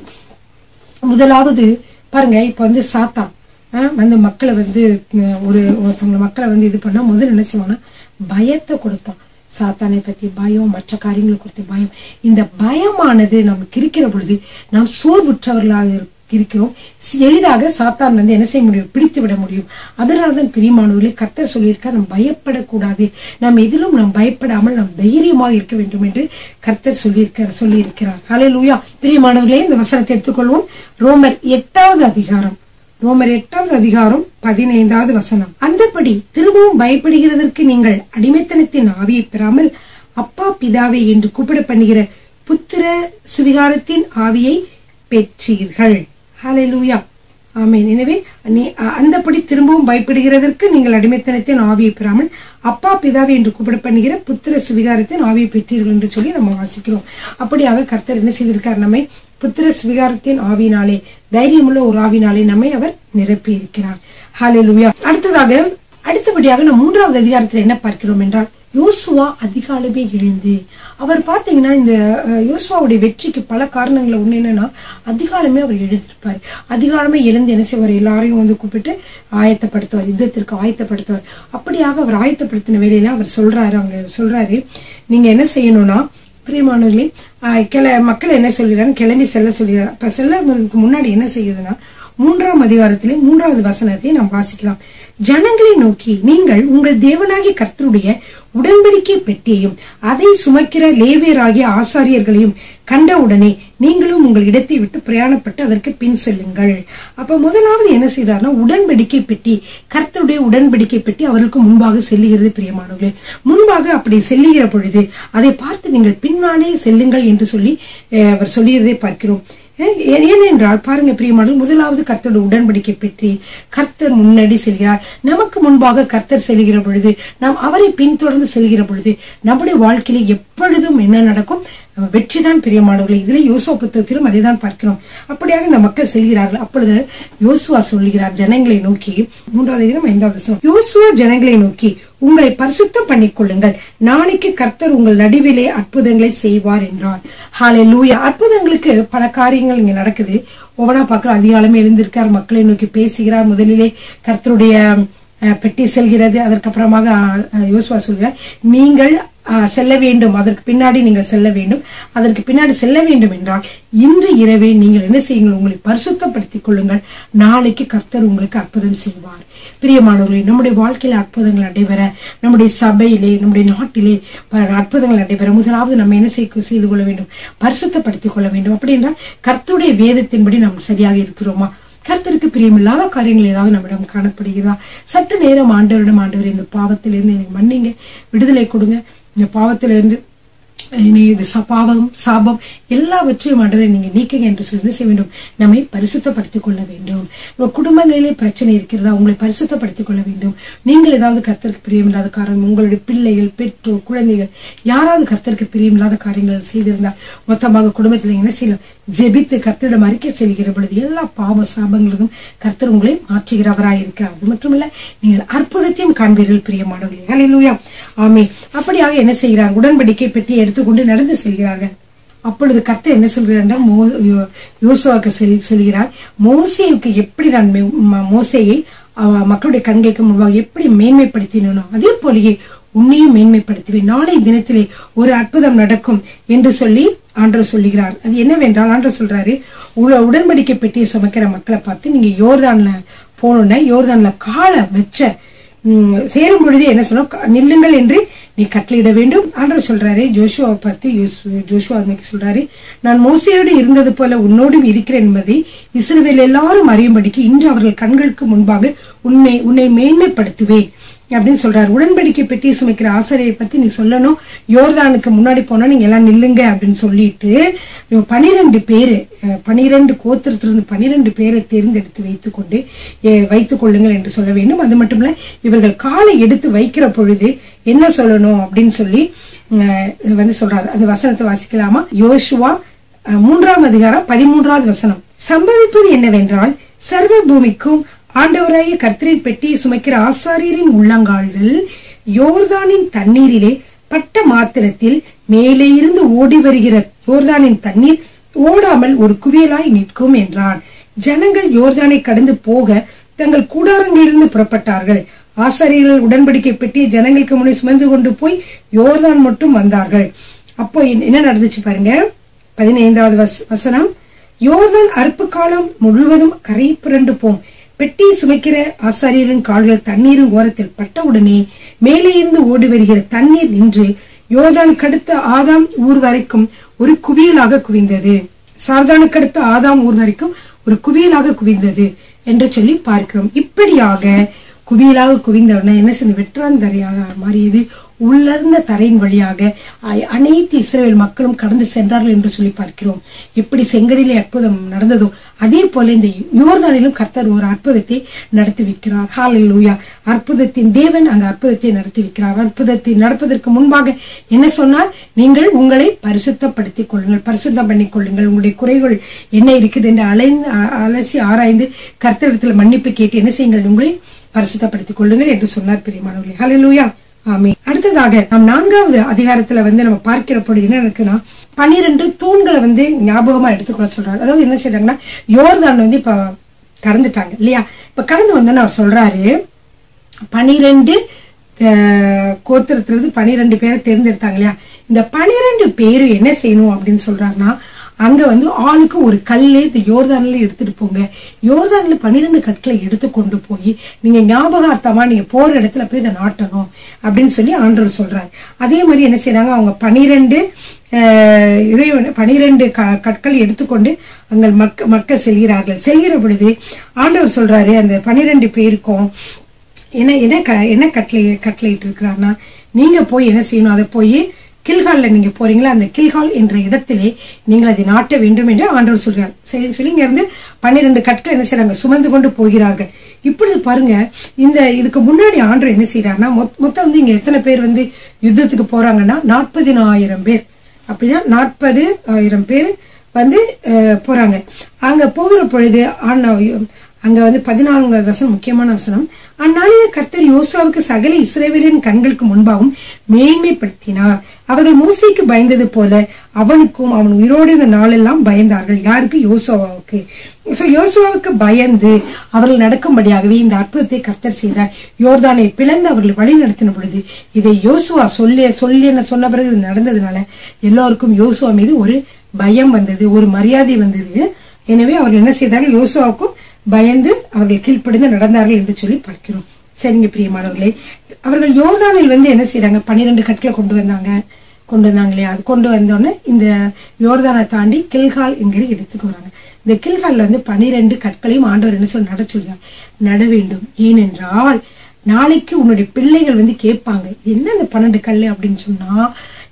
முதலாவது பாருங்க இப்ப வந்து சாத்தான் ஆஹ், வந்து மக்களை வந்து அஹ், ஒரு ஒருத்தவங்க மக்களை வந்து இது பண்ணா முதல்ல என்ன செய்வாங்கன்னா பயத்தை கொடுப்பான் சாத்தானை பத்தி பயம் மற்ற காரியங்களை குறித்து பயம் இந்த பயமானது நமக்கு இருக்கிற பொழுது நாம் சோர்வுற்றவர்களாக இருப்போம் இருக்கிறோம் எளிதாக சாத்தான் வந்து என்ன செய்ய முடியும் பிடித்து விட முடியும் அதனாலதான் பிரியமானவர்களே கர்த்தர் சொல்லியிருக்கார் நாம் பயப்படக்கூடாது நாம் எதிலும் நாம் பயப்படாமல் நாம் தைரியமாக இருக்க வேண்டும் என்று கர்த்தர் சொல்லியிருக்கார் சொல்லியிருக்கிறார் ஹalleluya பிரியமானவர்களே இந்த வசனத்தை எடுத்துக்கொள்வோம் ரோமர் எட்டாவது அதிகாரம் ரோமர் எட்டாவது அதிகாரம் பதினைந்தாவது வசனம் அந்தபடி திரும்பவும் பயப்படுகிறதற்கு நீங்கள் அடிமைத்தனத்தின் ஆவியை பெறாமல் அப்பா பிதாவே என்று கூப்பிட பண்ணுகிற புத்திர சுவிகாரத்தின் ஆவியை பெற்றீர்கள் ஹalleluya ஆமென் எனவே நீ அ- அந்தபடி திரும்பவும் பயப்படுகிறதற்கு நீங்கள் அடிமைத்தனத்தின் ஆவியை பெறாமல் அப்பா பிதாவை என்று கூப்பிட பண்ணுகிற புத்திர சுவிகாரத்தின் ஆவியை பெற்றீர்கள் என்று சொல்லி நம்ம வாசிக்கிறோம் அப்படியாக கர்த்தர் என்ன செய்திருக்கார் நம்மை புத்திர சுவிகாரத்தின் ஆவினாலே தைரியமுள்ள ஒரு ஆவினாலே நம்மை அவர் நிரப்பி இருக்கிறார் ஹalleluya அடுத்ததாக அடுத்தபடியாக நம்ம மூன்றாவது அதிகாரத்தில் என்ன பார்க்கிறோம் என்றால் யோசுவா அதிகாலமே எழுந்து அவர் பாத்தீங்கன்னா இந்த அஹ், யோசுவாவுடைய வெற்றிக்கு பல காரணங்கள் ஒண்ணு என்னன்னா அதிகாலமே அவர் எழுந்திருப்பார் அதிகாலமே எழுந்து என்ன செய்வார் எல்லாரையும் வந்து கூப்பிட்டு ஆயத்தப்படுத்துவார் யுத்தத்திற்கு ஆயத்தப்படுத்துவார் அப்படியாக அவர் ஆயத்தப்படுத்தின வேலையில அவர் சொல்றாரு அவங்க சொல்றாரு நீங்க என்ன செய்யணும்னா பிரியமானவர்களே ஆஹ், கிள மக்கள் என்ன சொல்கிறாங்க கிளம்பி செல்ல சொல்கிறார் அப்ப செல்ல முன்னாடி என்ன செய்யுதுன்னா மூன்றாம் அதிகாரத்திலே மூன்றாவது வசனத்தை நாம் வாசிக்கலாம் ஜனங்களை நோக்கி நீங்கள் உங்கள் தேவனாகிய கர்த்தருடைய உடன்படிக்கை பெட்டியையும் அதை சுமக்கிற லேவியராகிய ஆசாரியர்களையும் கண்டவுடனே நீங்களும் உங்கள் இடத்தை விட்டு பிரயாணப்பட்டு அதற்கு பின் செல்லுங்கள் அப்ப முதலாவது என்ன செய்யறாருன்னா உடன்படிக்கை பெட்டி கர்த்தருடைய உடன்படிக்கை பெட்டி அவருக்கு முன்பாக செல்லுகிறது பிரியமானவர்களே முன்பாக அப்படி செல்லுகிற பொழுது அதை பார்த்து நீங்கள் பின்னாலே செல்லுங்கள் என்று சொல்லி அஹ், அவர் சொல்லுகிறதை பார்க்கிறோம் ஏ- ஏனென்றால் பாருங்க பிரியமானவர்கள் முதலாவது கர்த்தரோட உடன்படிக்கை பெற்றி கர்த்தர் முன்னாடி செல்கிறார் நமக்கு முன்பாக கர்த்தர் செல்கிற பொழுது நாம் அவரை பின்தொடர்ந்து செல்கிற பொழுது நம்முடைய வாழ்க்கையில எப்பொழுதும் என்ன நடக்கும் நம்ம வெற்றிதான் பிரியமானவர்கள் இதுல யோசுவா புத்தகத்திலும் அதை தான் பார்க்கிறோம் அப்படியாக இந்த மக்கள் செல்கிறார்கள் அப்பொழுது யோசுவா சொல்கிறார் ஜனங்களை நோக்கி மூன்றாவது தினம் ஐந்தாவது வசனம் யோசுவா ஜனங்களை நோக்கி உங்களை பரிசுத்தம் பண்ணிக்கொள்ளுங்கள் நாளைக்கு கர்த்தர் உங்கள் நடுவிலே அற்புதங்களை செய்வார் என்றார் ஹalleluya அற்புதங்களுக்கு பல காரியங்கள் இங்க நடக்குது ஒவ்வொன்றா பார்க்கிறோம் அதிகாலமே எழுந்திருக்கார் மக்களை நோக்கி பேசுகிறார் முதலிலே கர்த்தருடைய அஹ், பெட்டி செல்கிறது அதற்கப்புறமாக அஹ், யோசுவா சொல்கிறார் நீங்கள் அஹ், செல்ல வேண்டும் அதற்கு பின்னாடி நீங்கள் செல்ல வேண்டும் அதற்கு பின்னாடி செல்ல வேண்டும் என்றால் இன்று இரவே நீங்கள் என்ன செய்யுங்கள் உங்களை பரிசுத்தப்படுத்திக் கொள்ளுங்கள் நாளைக்கு கர்த்தர் உங்களுக்கு அற்புதம் செய்வார் பிரியமானவர்களே நம்முடைய வாழ்க்கையில அற்புதங்கள் நடைபெற நம்முடைய சபையிலே நம்முடைய நாட்டிலே பல அற்புதங்கள் நடைபெற முதலாவது நம்ம என்ன செய்ய செய்து கொள்ள வேண்டும் பரிசுத்தப்படுத்திக் கொள்ள வேண்டும் அப்படி என்றால் கர்த்தருடைய வேதத்தின்படி நாம் சரியாக இருக்கிறோமா கர்த்தருக்கு பிரியமில்லாத காரியங்கள் ஏதாவது நம்மிடம் காணப்படுகிறதா சற்று நேரம் ஆண்டவரிடம் ஆண்டவர் இந்த பாவத்திலிருந்து எனக்கு மன்னிங்க விடுதலை கொடுங்க இந்த பாவத்திலிருந்து இனி இது ச- பாவம் சாபம் எல்லாவற்றையும் ஆண்டவரை நீங்க நீக்குங்க என்று சொல்லி என்ன செய்ய வேண்டும் நம்மை பரிசுத்தப்படுத்திக் கொள்ள வேண்டும் உங்க குடும்பங்களிலே பிரச்சனை இருக்கிறதா உங்களை பரிசுத்தப்படுத்திக் கொள்ள வேண்டும் நீங்கள் ஏதாவது கர்த்தருக்கு பிரியமில்லாத காரணம் உங்களுடைய பிள்ளைகள் பெற்றோர் குழந்தைகள் யாராவது கர்த்தருக்கு பிரியமில்லாத காரியங்கள் செய்திருந்தால் மொத்தமாக குடும்பத்தில் என்ன செய்யலாம் ஜெபித்து கர்த்தரிடம் அறிக்கை செய்கிற பொழுது எல்லா பாவ சாபங்களுக்கும் கர்த்தர் உங்களை மாற்றுகிறவராய் இருக்கிறார் அது மட்டுமல்ல நீங்கள் அற்புதத்தையும் காண்பீர்கள் பிரியமானவர்களே ஹalleluya ஆமே அப்படியாக என்ன செய்கிறார் உடன்படிக்கை பெட்டி எடுத்துக்கொண்டு நடந்து செல்கிறார்கள் அப்பொழுது கர்த்தர் என்ன சொல்கிறார் என்றால் மோ- யோ- யோசுவாக்கு சொல்- சொல்கிறார் மோசேவுக்கு எப்படி நான் மே- ம- மோசேயை அவ- மக்களுடைய கண்களுக்கு முன்பாக எப்படி மேன்மைப்படுத்தினோ அதே போலயே உன்னையும் மேன்மைப்படுத்துவேன் நாளை தினத்திலே ஒரு அற்புதம் நடக்கும் என்று சொல்லி ஆண்டவர் சொல்லுகிறார் அது என்னவென்றால் ஆண்டவர் சொல்றாரு உள்ள உடன்படிக்கை பெட்டியை சுமக்கிற மக்களை பார்த்து நீங்க யோர்தான்ல போகணும்னா யோர்தான்ல காலை வச்ச உம், சேரும் பொழுது என்ன சொன்னோம் க- நில்லுங்கள் என்று நீ கட்டளையிட வேண்டும் ஆண்டவர் சொல்றாரு ஜோஷுவாவை பார்த்து யோசு- ஜோஷுவா அன்னைக்கு சொல்றாரு நான் மோசையோடு இருந்தது போல உன்னோடும் இருக்கிறேன் என்பதை இஸ்ரவேல் எல்லாரும் அறியும்படிக்கு இன்று அவர்கள் கண்களுக்கு முன்பாக உன்னை உன்னை மேன்மைப்படுத்துவேன் அப்படின்னு சொல்றாரு உடன்படிக்கை பெட்டியை சுமைக்கிற ஆசிரியை பத்தி நீ சொல்லணும் யோர்தானுக்கு முன்னாடி போனா நீங்க எல்லாம் நில்லுங்க அப்படின்னு சொல்லிட்டு பனிரெண்டு பேரு அஹ், பனிரெண்டு கோத்திரத்திலிருந்து பனிரெண்டு பேரை தேர்ந்தெடுத்து வைத்துக்கொண்டு அஹ், வைத்துக் கொள்ளுங்கள் என்று சொல்ல வேண்டும் அது மட்டும் இல்ல இவர்கள் காலை எடுத்து வைக்கிற பொழுது என்ன சொல்லணும் அப்படின்னு சொல்லி அஹ், வந்து சொல்றாரு அந்த வசனத்தை வாசிக்கலாமா யோசுவா அஹ், மூன்றாம் அதிகாரம் பதிமூன்றாவது வசனம் சம்பவிப்பது என்னவென்றால் சர்வ பூமிக்கும் ஆண்டவராய கர்த்தரின் பெட்டியை சுமக்கிற ஆசாரியரின் உள்ளங்கால்கள் யோர்தானின் தண்ணீரிலே பட்ட மாத்திரத்தில் மேலே இருந்து ஓடி வருகிற யோர்தானின் தண்ணீர் ஓடாமல் ஒரு குவியலாய் நிற்கும் என்றான் ஜனங்கள் யோர்தானை கடந்து போக தங்கள் கூடாரங்களிலிருந்து புறப்பட்டார்கள் ஆசாரியர்கள் உடன்படிக்கை பெட்டியை ஜனங்களுக்கு முன்னே சுமந்து கொண்டு போய் யோர்தான் மட்டும் வந்தார்கள் அப்போ என்ன என்ன நடந்துச்சு பாருங்க பதினைந்தாவது வச- வசனம் யோர்தான் அறுப்பு காலம் முழுவதும் கரை புரண்டு போம் பெட்டியை சுமைக்கிற ஆசாரியரின் கால்கள் தண்ணீரின் ஓரத்தில் பட்டவுடனே மேலே இருந்து ஓடி வருகிற தண்ணீர் நின்று யோர்தான் கடுத்த ஆதாம் ஊர் வரைக்கும் ஒரு குவியலாக குவிந்தது சார்தானுக்கு அடுத்த ஆதாம் ஊர் வரைக்கும் ஒரு குவியலாக குவிந்தது என்று சொல்லி பார்க்கிறோம் இப்படியாக குவியலாக குவிந்தவன என்ன செய்ய வெற்றாந்தரையாக மாறியது உள்ளர்ந்த தரையின் வழியாக அ- அனைத்து இஸ்ரேல் மக்களும் கடந்து சென்றார்கள் என்று சொல்லி பார்க்கிறோம் எப்படி செங்கடிலே அற்புதம் நடந்ததோ அதே போல இந்த யோர்தானிலும் கர்த்தர் ஒரு அற்புதத்தை நடத்தி வைக்கிறார் ஹalleluya அற்புதத்தின் தேவன் அங்க அற்புதத்தை நடத்தி வைக்கிறார் அற்புதத்தை நடப்பதற்கு முன்பாக என்ன சொன்னார் நீங்கள் உங்களை பரிசுத்தப்படுத்திக் கொள்ளுங்கள் பரிசுத்தம் பண்ணிக் கொள்ளுங்கள் உங்களுடைய குறைகள் என்ன இருக்குது என்று அலைந்து அ- அலசி ஆராய்ந்து கர்த்தரிடத்துல மன்னிப்பு கேட்டு என்ன செய்யுங்கள் உங்களை பரிசுத்தப்படுத்திக் கொள்ளுங்கள் என்று சொன்னார் பிரியமானவர்களே ஹalleluya ஆமே அடுத்ததாக நாம் நான்காவது அதிகாரத்துல வந்து நம்ம பார்க்கிற பொழுது என்ன இருக்குன்னா பன்னிரண்டு தூண்களை வந்து ஞாபகமா எடுத்துக்கொள்ள சொல்றாரு அதாவது என்ன செய்யறாங்கன்னா யோர்தான் வந்து இப்ப கடந்துட்டாங்க இல்லையா இப்ப கடந்து வந்தோன்னு அவர் சொல்றாரு பனிரெண்டு கோத்திரத்திலிருந்து பனிரெண்டு பேரை தேர்ந்தெடுத்தாங்க இல்லையா இந்த பனிரெண்டு பேரு என்ன செய்யணும் அப்படின்னு சொல்றாருன்னா அங்க வந்து ஆளுக்கு ஒரு கல்லு இந்த யோர்தான்ல எடுத்துட்டு போங்க யோர்தான்ல பன்னிரெண்டு கற்களை எடுத்து கொண்டு போய் நீங்க ஞாபகார்த்தமா நீங்க போற இடத்துல போய் இதை நாட்டணும் அப்படின்னு சொல்லி ஆண்டவர் சொல்றாரு அதே மாதிரி என்ன செய்றாங்க அவங்க பனிரெண்டு இதையும் பனிரெண்டு க- கற்கள் எடுத்துக்கொண்டு அங்க மக்க மக்கள் செல்கிறார்கள் செல்கிற பொழுது ஆண்டவர் சொல்றாரு அந்த பனிரெண்டு பேருக்கும் என்ன என்ன க- என்ன கட்டளை கட்டளையிட்டு இருக்கிறார்னா நீங்க போய் என்ன செய்யணும் அதை போய் கில்கால்ல நீங்க போறீங்களா அந்த கில்கால் என்ற இடத்திலே நீங்கள் அதை நாட்ட வேண்டும் என்று ஆண்டவர் சொல்றார் சரி சொல்லி இங்க இருந்து பன்னிரண்டு கற்கள் என்ன செய்றாங்க சுமந்து கொண்டு போகிறார்கள் இப்பொழுது பாருங்க இந்த இதுக்கு முன்னாடி ஆண்டவர் என்ன செய்யறாருன்னா மொத்- மொத்தம் வந்து இங்க எத்தனை பேர் வந்து யுத்தத்துக்கு போறாங்கன்னா நாற்பதினாயிரம் பேர் அப்படின்னா நாற்பது ஆயிரம் பேர் வந்து அஹ், போறாங்க அங்க போகிற பொழுது ஆனா அங்க வந்து பதினான்கு வசனம் முக்கியமான வசனம் அந்நாளைய கர்த்தர் யோசுவாவுக்கு சகல இஸ்ரேவேலின் கண்களுக்கு முன்பாகவும் மேன்மைப்படுத்தினார் அவர்கள் மூசைக்கு பயந்தது போல அவனுக்கும் அவன் உயிரோடு இந்த நாளெல்லாம் பயந்தார்கள் யாருக்கு யோசுவாவுக்கு சோ யோசுவாவுக்கு பயந்து அவர்கள் நடக்கும்படியாகவே இந்த அற்புதத்தை கர்த்தர் செய்தார் யோர்தானை பிளந்து அவர்கள் வழி நடத்தின பொழுது இதை யோசுவா சொல்லி சொல்லி என்ன சொன்ன பிறகு இது நடந்ததுனால எல்லோருக்கும் யோசுவா மீது ஒரு பயம் வந்தது ஒரு மரியாதை வந்தது எனவே அவர்கள் என்ன செய்தார்கள் யோசுவாவுக்கும் பயந்து அவர்கள் கீழ்ப்படிந்து நடந்தார்கள் என்று சொல்லி பார்க்கிறோம் சரிங்க பிரியமானவர்களே அவர்கள் யோர்தானில் வந்து என்ன செய்றாங்க பன்னிரெண்டு கற்களை கொண்டு வந்தாங்க கொண்டு வந்தாங்க இல்லையா அது கொண்டு வந்தோடனே இந்த யோர்தானை தாண்டி கில்கால் என்கிற இடத்துக்கு வராங்க இந்த கில்கால்ல வந்து பனிரெண்டு கற்களையும் ஆண்டவர் என்ன சொல்லி நட சொல்றார் நட வேண்டும் ஏனென்றால் நாளைக்கு உன்னுடைய பிள்ளைகள் வந்து கேட்பாங்க என்ன இந்த பன்னெண்டு கல்லு அப்படின்னு சொன்னா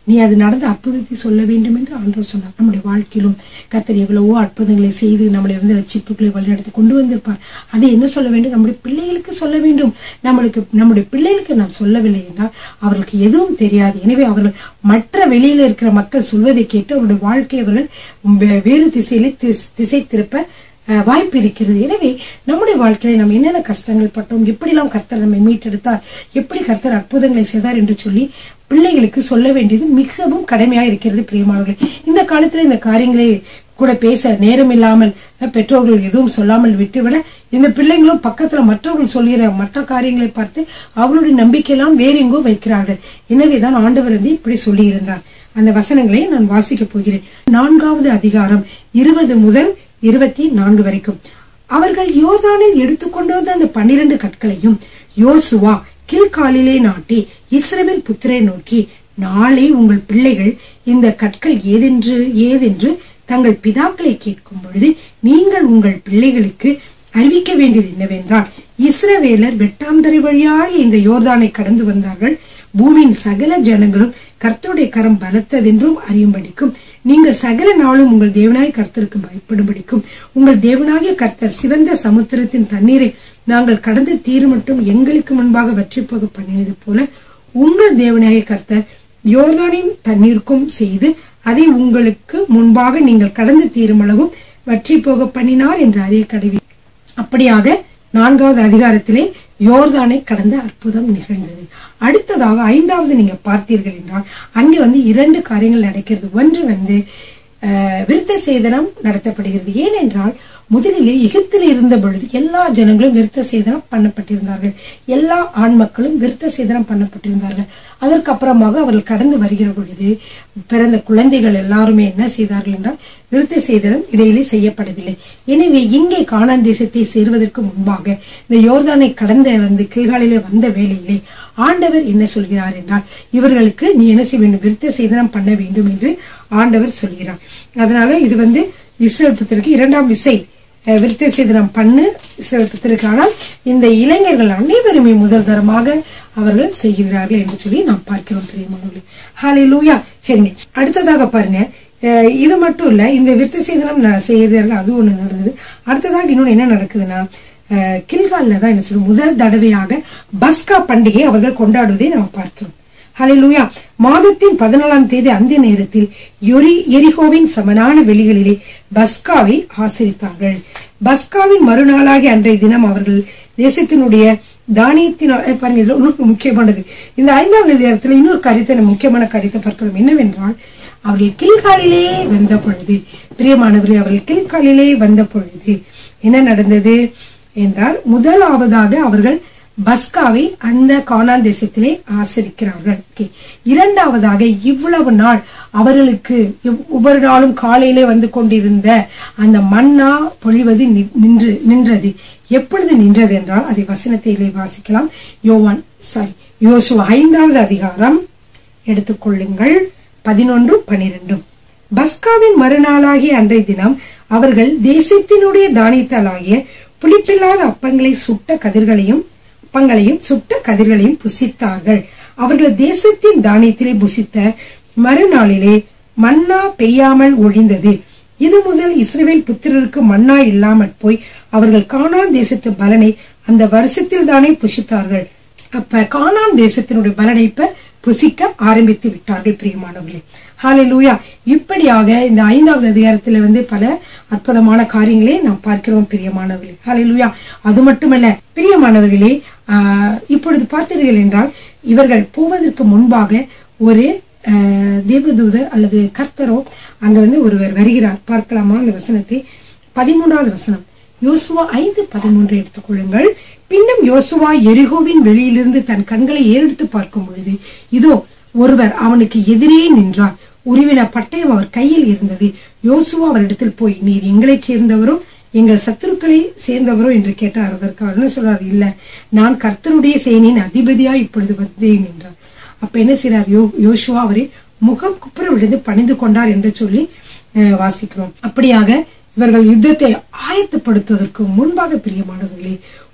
நீ அது நடந்த அற்புதத்தை சொல்ல வேண்டும் என்று ஆண்டவர் சொன்னார் நம்முடைய வாழ்க்கையிலும் கத்தர் எவ்வளவோ அற்புதங்களை செய்து நம்மளை வந்து ரட்சிப்புகளை வழிநடத்தி கொண்டு வந்திருப்பார் அதை என்ன சொல்ல வேண்டும் நம்முடைய பிள்ளைகளுக்கு சொல்ல வேண்டும் நம்மளுக்கு நம்முடைய பிள்ளைகளுக்கு நாம் சொல்லவில்லை என்றால் அவர்களுக்கு எதுவும் தெரியாது எனவே அவர்கள் மற்ற வெளியில இருக்கிற மக்கள் சொல்வதை கேட்டு அவருடைய வாழ்க்கை அவர்கள் வே- வேறு திசையிலே திஸ்- திசை திருப்ப அஹ், வாய்ப்பு இருக்கிறது எனவே நம்முடைய வாழ்க்கையில நம்ம என்னென்ன கஷ்டங்கள் பட்டோம் எப்படிலாம் கர்த்தர் நம்மை மீட்டெடுத்தார் எப்படி கர்த்தர் அற்புதங்களை செய்தார் என்று சொல்லி பிள்ளைகளுக்கு சொல்ல வேண்டியது மிகவும் கடமையா இருக்கிறது பிரியமானவர்களே இந்த காலத்துல இந்த காரியங்களை கூட பேச நேரம் இல்லாமல் அஹ், பெற்றோர்கள் எதுவும் சொல்லாமல் விட்டுவிட இந்த பிள்ளைங்களும் பக்கத்துல மற்றவர்கள் சொல்லுகிற மற்ற காரியங்களை பார்த்து அவர்களுடைய நம்பிக்கையெல்லாம் வேற எங்கோ வைக்கிறார்கள் எனவேதான் ஆண்டவர் வந்து இப்படி சொல்லி இருந்தார் அந்த வசனங்களை நான் வாசிக்க போகிறேன் நான்காவது அதிகாரம் இருபது முதல் இருபத்தி நான்கு வரைக்கும் அவர்கள் யோர்தானில் எடுத்துக்கொண்டு வந்த அந்த பன்னிரண்டு கற்களையும் யோசுவா கில்காலிலே நாட்டி இஸ்ரவேல் புத்திரை நோக்கி நாளை உங்கள் பிள்ளைகள் இந்த கற்கள் ஏதென்று ஏதென்று தங்கள் பிதாக்களை கேட்கும் பொழுது நீங்கள் உங்கள் பிள்ளைகளுக்கு அறிவிக்க வேண்டியது என்னவென்றால் இஸ்ரவேலர் வெட்டாந்தரை வழியாக இந்த யோர்தானை கடந்து வந்தார்கள் பூமியின் சகல ஜனங்களும் கர்த்தருடைய கரம் பலத்ததென்றும் அறியும்படிக்கும் நீங்கள் சகல நாளும் உங்கள் தேவனாய் கர்த்தருக்கு பயப்படும்படிக்கும் உங்கள் தேவனாகிய கர்த்தர் சிவந்த சமுத்திரத்தின் தண்ணீரை நாங்கள் கடந்து தீரு மட்டும் எங்களுக்கு முன்பாக வற்றி போக பண்ணினது போல உங்கள் தேவனாகிய கர்த்தர் யோர்தானின் தண்ணீருக்கும் செய்து அதை உங்களுக்கு முன்பாக நீங்கள் கடந்து தீருமளவும் வற்றி போக பண்ணினார் என்று அறிய கடவி அப்படியாக நான்காவது அதிகாரத்திலே யோர்தானை கடந்த அற்புதம் நிகழ்ந்தது அடுத்ததாக ஐந்தாவது நீங்க பார்த்தீர்கள் என்றால் அங்கே வந்து இரண்டு காரியங்கள் நடக்கிறது ஒன்று வந்து அஹ், விருத்த சேதனம் நடத்தப்படுகிறது ஏனென்றால் முதலிலே எகிப்தில் இருந்த பொழுது எல்லா ஜனங்களும் விருத்த சேதனம் பண்ணப்பட்டிருந்தார்கள் எல்லா ஆண் மக்களும் விருத்த சேதனம் பண்ணப்பட்டிருந்தார்கள் அதற்கு அப்புறமாக அவர்கள் கடந்து வருகிற பொழுது பிறந்த குழந்தைகள் எல்லாருமே என்ன செய்தார்கள் என்றால் விருத்த சேதனம் இடையிலே செய்யப்படவில்லை எனவே இங்கே கானான் தேசத்தை சேர்வதற்கு முன்பாக இந்த யோர்தானை கடந்த வந்து கீழ்காலிலே வந்த வேளையிலே ஆண்டவர் என்ன சொல்கிறார் என்றால் இவர்களுக்கு நீ என்ன செய்ய வேண்டும் விருத்த சேதனம் பண்ண வேண்டும் என்று ஆண்டவர் சொல்கிறார் அதனால இது வந்து இஸ்ரேல் புத்திற்கு இரண்டாம் விசை அஹ், விருத்த சேதனம் பண்ணு இஸ்ரேல் புத்திற்கு ஆனால் இந்த இளைஞர்கள் அனைவருமே முதல் தரமாக அவர்கள் செய்கிறார்கள் என்று சொல்லி நாம் பார்க்கிறோம் பிரியமானவர்களே ஹாலே லூயா சரிங்க அடுத்ததாக பாருங்க அஹ், இது மட்டும் இல்ல இந்த விருத்த சேதனம் ந- செய்கிறார்கள் அது ஒண்ணு நடந்தது அடுத்ததாக இன்னொன்னு என்ன நடக்குதுன்னா அஹ், கில்கால்ல தான் என்ன சொல்லுவோம் முதல் தடவையாக பஸ்கா பண்டிகை அவர்கள் கொண்டாடுவதை நாம் பார்க்கிறோம் ஹalleluya மாதத்தின் பதினாலாம் தேதி அந்த நேரத்தில் யொரி எரிகோவின் சமனான வெளிகளிலே பஸ்காவை ஆசரித்தார்கள் பஸ்காவின் மறுநாளாகிய அன்றைய தினம் அவர்கள் தேசத்தினுடைய தானியத்தினால் அஹ் பாருங்க இதுல இன்னொரு முக்கியமானது இந்த ஐந்தாவது நேரத்தில் இன்னொரு காரியத்தை நம்ம முக்கியமான காரியத்தை பார்க்கிறோம் என்னவென்றால் அவர்கள் கில்காலிலே வந்த பொழுது பிரியமானவர்களே அவர்கள் கில்காலிலே வந்த பொழுது என்ன நடந்தது என்றால் முதலாவதாக அவர்கள் பஸ்காவை அந்த கானான் தேசத்திலே ஆசரிக்கிறார்கள் Okay. இரண்டாவதாக இவ்வளவு நாள் அவர்களுக்கு இவ்- ஒவ்வொரு நாளும் காலையிலே வந்து கொண்டிருந்த அந்த மன்னா பொழிவது நி- நின்று நின்றது எப்பொழுது நின்றது என்றால் அதை வசனத்திலே வாசிக்கலாம் யோவான் சாரி யோசுவா ஐந்தாவது அதிகாரம் எடுத்துக்கொள்ளுங்கள் பதினொன்று பனிரெண்டும் பஸ்காவின் மறுநாளாகிய அன்றைய தினம் அவர்கள் தேசத்தினுடைய தானியத்தாலாகிய புளிப்பில்லாத அப்பங்களை சுட்ட கதிர்களையும் அப்பங்களையும் சுட்ட கதிர்களையும் புசித்தார்கள் அவர்கள் தேசத்தின் தானியத்திலே புசித்த மறுநாளிலே மன்னா பெய்யாமல் ஒழிந்தது இது முதல் இஸ்ரவேல் புத்திரருக்கு மன்னா இல்லாமற் போய் அவர்கள் கானான் தேசத்து பலனை அந்த வருஷத்தில் தானே புசித்தார்கள் அப்ப கானான் தேசத்தினுடைய பலனை இப்ப புசிக்க ஆரம்பித்து விட்டார்கள் பிரியமானவர்களே ஹalleluya இப்படியாக இந்த ஐந்தாவது அதிகாரத்துல வந்து பல அற்புதமான காரியங்களை நாம் பார்க்கிறோம் பிரியமானவர்களே ஹalleluya அது மட்டுமல்ல பிரியமானவர்களே ஆஹ், இப்பொழுது பார்த்தீர்கள் என்றால் இவர்கள் போவதற்கு முன்பாக ஒரு ஆஹ், தேவதூதர் அல்லது கர்த்தரோ அங்க வந்து ஒருவர் வருகிறார் பார்க்கலாமா அந்த வசனத்தை பதிமூன்றாவது வசனம் யோசுவா ஐந்து பதிமூன்று எடுத்துக்கொள்ளுங்கள் பின்னும் யோசுவா எரிகோவின் வெளியிலிருந்து தன் கண்களை ஏறெடுத்து பார்க்கும் பொழுது இதோ ஒருவர் அவனுக்கு எதிரே நின்றார் உருவின பட்டயம் அவர் கையில் இருந்தது யோசுவா அவரிடத்தில் போய் நீர் எங்களைச் சேர்ந்தவரோ எங்கள் சத்துருக்களை சேர்ந்தவரோ என்று கேட்டார் அதற்கு அவர் என்ன சொல்றார் இல்ல நான் கர்த்தருடைய சேனையின் அதிபதியா இப்பொழுது வந்தேன் என்றார் அப்ப என்ன செய்றார் யோ யோசுவா அவரை முகம் குப்புற விழுந்து பணிந்து கொண்டார் என்று சொல்லி அஹ், வாசிக்கிறோம் அப்படியாக இவர்கள் யுத்தத்தை ஆயத்தப்படுத்துவதற்கு முன்பாக பிரியமானவர்களே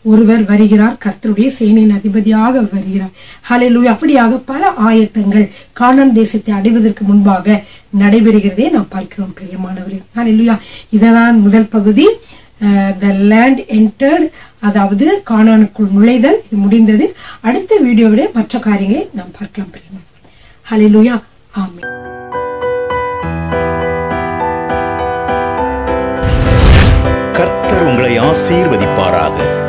ஒருவர் வருகிறார் கர்த்தருடைய சேனையின் அதிபதியாக அவர் வருகிறார் ஹalleluya அப்படியாக பல ஆயத்தங்கள் கானான் தேசத்தை அடைவதற்கு முன்பாக நடைபெறுகிறதே நாம் பார்க்கிறோம் பிரியமானவரே ஹalleluya இததான் முதல் பகுதி த லேண்ட் என்டர்ட் அதாவது கானானுக்குள் நுழைதல் இது முடிந்தது அடுத்த வீடியோவிலே மற்ற காரியங்களை நாம் பார்க்கலாம் பிரியமா ஹalleluya ஆமென் கர்த்தர் உங்களை ஆசீர்வதிப்பாராக